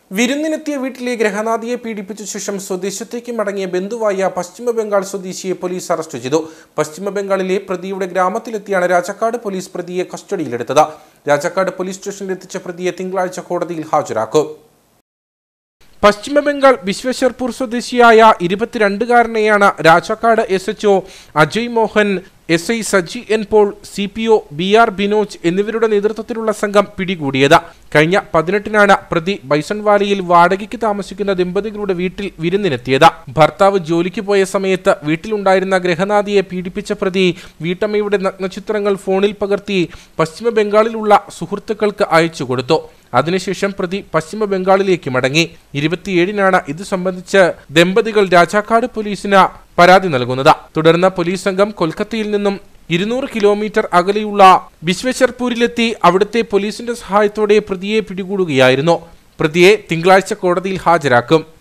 വിരുന്നിനെത്തിയ വീട്ടിലെ ഗ്രഹനാഥിയെ പീഡിപ്പിച്ച ശേഷം സ്വദേശത്തേക്ക് മടങ്ങിയ ബന്ധുവായ പശ്ചിമ ബംഗാൾ സ്വദേശിയെ പോലീസ് അറസ്റ്റ് ചെയ്തു പശ്ചിമ ബംഗാളിലെ പ്രതിയുടെ ഗ്രാമത്തിലെത്തിയാണ് രാജാക്കാട് പോലീസ് പ്രതിയെ കസ്റ്റഡിയിലെടുത്തത് രാജാക്കാട് പോലീസ് സ്റ്റേഷനിൽ എത്തിച്ച പ്രതിയെ തിങ്കളാഴ്ച കോടതിയിൽ ഹാജരാക്കും പശ്ചിമ ബംഗാൾ വിശ്വേശ്വർപൂർ സ്വദേശിയായ ഇരുപത്തിരണ്ടുകാരനെയാണ് Rajakkad S H Ajay Mohan S I Saji N Paul C P O B R Binoj എന്നിവരുടെ നേതൃത്വത്തിലുള്ള സംഘം പിടികൂടിയത് കഴിഞ്ഞ പതിനെട്ടിനാണ് പ്രതി ബൈസൺവാലിയിൽ വാടകയ്ക്ക് താമസിക്കുന്ന ദമ്പതികളുടെ വീട്ടിൽ വിരുന്നിനെത്തിയത് ഭർത്താവ് ജോലിക്ക് പോയ സമയത്ത് വീട്ടിലുണ്ടായിരുന്ന ഗ്രഹനാഥിയെ പീഡിപ്പിച്ച പ്രതി വീട്ടമ്മയുടെ നഗ്നചിത്രങ്ങൾ ഫോണിൽ പകർത്തി പശ്ചിമ ബംഗാളിലുള്ള സുഹൃത്തുക്കൾക്ക് അയച്ചു കൊടുത്തു അതിനുശേഷം പ്രതി പശ്ചിമ ബംഗാളിലേക്ക് മടങ്ങി ഇരുപത്തിയേഴിനാണ് ഇത് സംബന്ധിച്ച് ദമ്പതികൾ രാജാക്കാട് പോലീസിന് പരാതി നൽകുന്നത് തുടർന്ന് പോലീസ് സംഘം കൊൽക്കത്തയിൽ നിന്നും ഇരുന്നൂറ് കിലോമീറ്റർ അകലെയുള്ള വിശ്വേശ്വർപൂരിലെത്തി അവിടുത്തെ പോലീസിന്റെ സഹായത്തോടെ പ്രതിയെ പിടികൂടുകയായിരുന്നു പ്രതിയെ തിങ്കളാഴ്ച കോടതിയിൽ ഹാജരാക്കും